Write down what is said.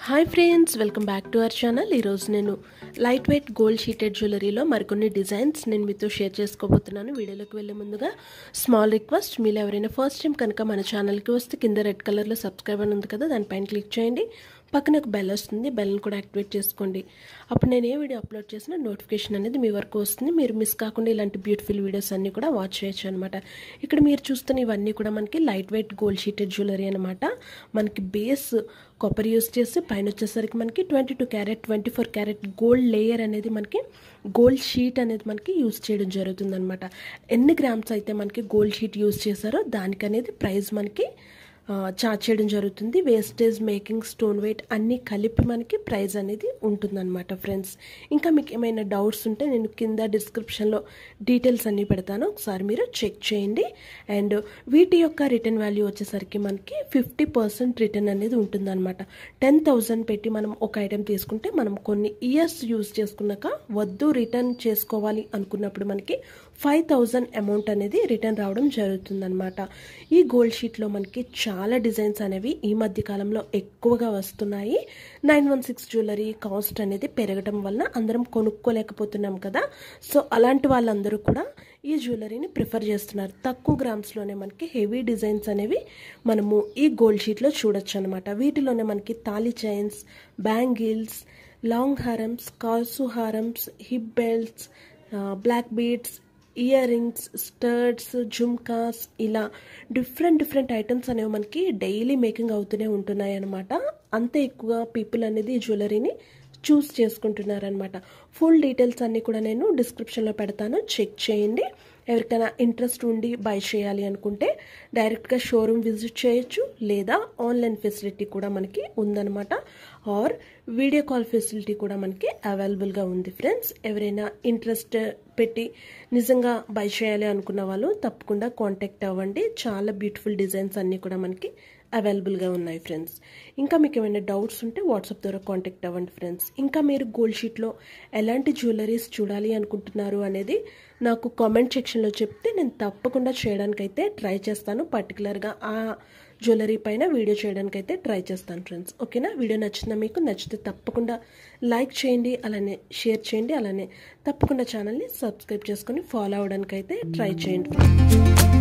hi friends welcome back to our channel ఈరోజు నేను light weight gold sheeted జ్యువెలరీలో మరికొన్ని డిజైన్స్ నేను మీతో షేర్ చేసుకోబోతున్నాను వీడియోలోకి వెళ్ళే ముందుగా స్మాల్ రిక్వెస్ట్ మీరు ఎవరైనా ఫస్ట్ టైం కనుక మన ఛానల్కి వస్తే కింద రెడ్ కలర్లో సబ్స్క్రైబ్ అని ఉంది కదా దానిపైన క్లిక్ చేయండి పక్కన ఒక బెల్ వస్తుంది బెల్ని కూడా యాక్టివేట్ చేసుకోండి అప్పుడు నేను ఏ వీడియో అప్లోడ్ చేసినా నోటిఫికేషన్ అనేది మీ వరకు వస్తుంది మీరు మిస్ కాకుండా ఇలాంటి బ్యూటిఫుల్ వీడియోస్ అన్నీ కూడా వాచ్ చేయొచ్చు అనమాట ఇక్కడ మీరు చూస్తున్న ఇవన్నీ కూడా మనకి light weight gold sheeted jewellery అనమాట మనకి బేస్ కాపర్ యూస్ చేసి పైన వచ్చేసరికి మనకి twenty two carat twenty four carat gold layer అనేది మనకి గోల్డ్ షీట్ అనేది మనకి యూస్ చేయడం జరుగుతుంది అనమాట ఎన్ని గ్రామ్స్ అయితే మనకి గోల్డ్ షీట్ యూస్ చేశారో దానికి అనేది ప్రైస్ మనకి చార్జ్ చేయడం జరుగుతుంది వేస్టేజ్ మేకింగ్ స్టోన్ వెయిట్ అన్నీ కలిపి మనకి ప్రైస్ అనేది ఉంటుందన్నమాట ఫ్రెండ్స్ ఇంకా మీకు ఏమైనా డౌట్స్ ఉంటే నేను కింద డిస్క్రిప్షన్లో డీటెయిల్స్ అన్నీ పెడతాను ఒకసారి మీరు చెక్ చేయండి అండ్ వీటి యొక్క రిటర్న్ వాల్యూ వచ్చేసరికి మనకి ఫిఫ్టీ పర్సెంట్ రిటర్న్ అనేది ఉంటుందన్నమాట టెన్ థౌజండ్ పెట్టి మనం ఒక ఐటెం తీసుకుంటే మనం కొన్ని ఇయర్స్ యూజ్ చేసుకున్నాక వద్దు రిటర్న్ చేసుకోవాలి అనుకున్నప్పుడు మనకి ఫైవ్ థౌజండ్ అమౌంట్ అనేది రిటర్న్ రావడం జరుగుతుందన్నమాట ఈ గోల్డ్ షీట్లో మనకి చాలా డిజైన్స్ అనేవి ఈ మధ్య కాలంలో ఎక్కువగా వస్తున్నాయి nine one six jewellery cost అనేది పెరగడం వలన అందరం కొనుక్కోలేకపోతున్నాం కదా సో అలాంటి వాళ్ళందరూ కూడా ఈ జ్యువెలరీని ప్రిఫర్ చేస్తున్నారు తక్కువ గ్రామ్స్లోనే మనకి హెవీ డిజైన్స్ అనేవి మనము ఈ గోల్డ్ షీట్లో చూడొచ్చు అనమాట వీటిలోనే మనకి తాళి చైన్స్ బ్యాంగిల్స్ లాంగ్ హారమ్స్ కాసు హారమ్స్ hip belts black beads earrings studs జుమ్కాస్ ఇలా డిఫరెంట్ డిఫరెంట్ ఐటమ్స్ అనేవి మనకి డైలీ మేకింగ్ అవుతూనే ఉంటున్నాయి అనమాట అంతే ఎక్కువగా పీపుల్ అనేది ఈ జ్యువెలరీని చూస్ చేసుకుంటున్నారనమాట ఫుల్ డీటెయిల్స్ అన్నీ కూడా నేను డిస్క్రిప్షన్లో పెడతాను చెక్ చేయండి ఎవరికైనా ఇంట్రెస్ట్ ఉండి బై చేయాలి అనుకుంటే డైరెక్ట్గా షోరూమ్ విజిట్ చేయొచ్చు లేదా ఆన్లైన్ ఫెసిలిటీ కూడా మనకి ఉందన్నమాట ఆర్ వీడియో కాల్ ఫెసిలిటీ కూడా మనకి అవైలబుల్గా ఉంది ఫ్రెండ్స్ ఎవరైనా ఇంట్రెస్ట్ పెట్టి నిజంగా బై చేయాలి అనుకున్న వాళ్ళు తప్పకుండా కాంటాక్ట్ అవ్వండి చాలా బ్యూటిఫుల్ డిజైన్స్ అన్నీ కూడా మనకి అవైలబుల్గా ఉన్నాయి ఫ్రెండ్స్ ఇంకా మీకు ఏమైనా డౌట్స్ ఉంటే వాట్సాప్ ద్వారా కాంటాక్ట్ అవ్వండి ఫ్రెండ్స్ ఇంకా మీరు గోల్డ్ షీట్లో ఎలాంటి జ్యువెలరీస్ చూడాలి అనుకుంటున్నారు అనేది నాకు కామెంట్ సెక్షన్లో చెప్తే నేను తప్పకుండా చేయడానికైతే ట్రై చేస్తాను పర్టికులర్గా ఆ జ్యువెలరీ పైన వీడియో చేయడానికైతే ట్రై చేస్తాను ఫ్రెండ్స్ ఓకేనా వీడియో నచ్చిందా మీకు నచ్చితే తప్పకుండా లైక్ చేయండి అలానే షేర్ చేయండి అలానే తప్పకుండా ఛానల్ని సబ్స్క్రైబ్ చేసుకొని ఫాలో అవడానికైతే ట్రై చేయండి ఫ్రెండ్స్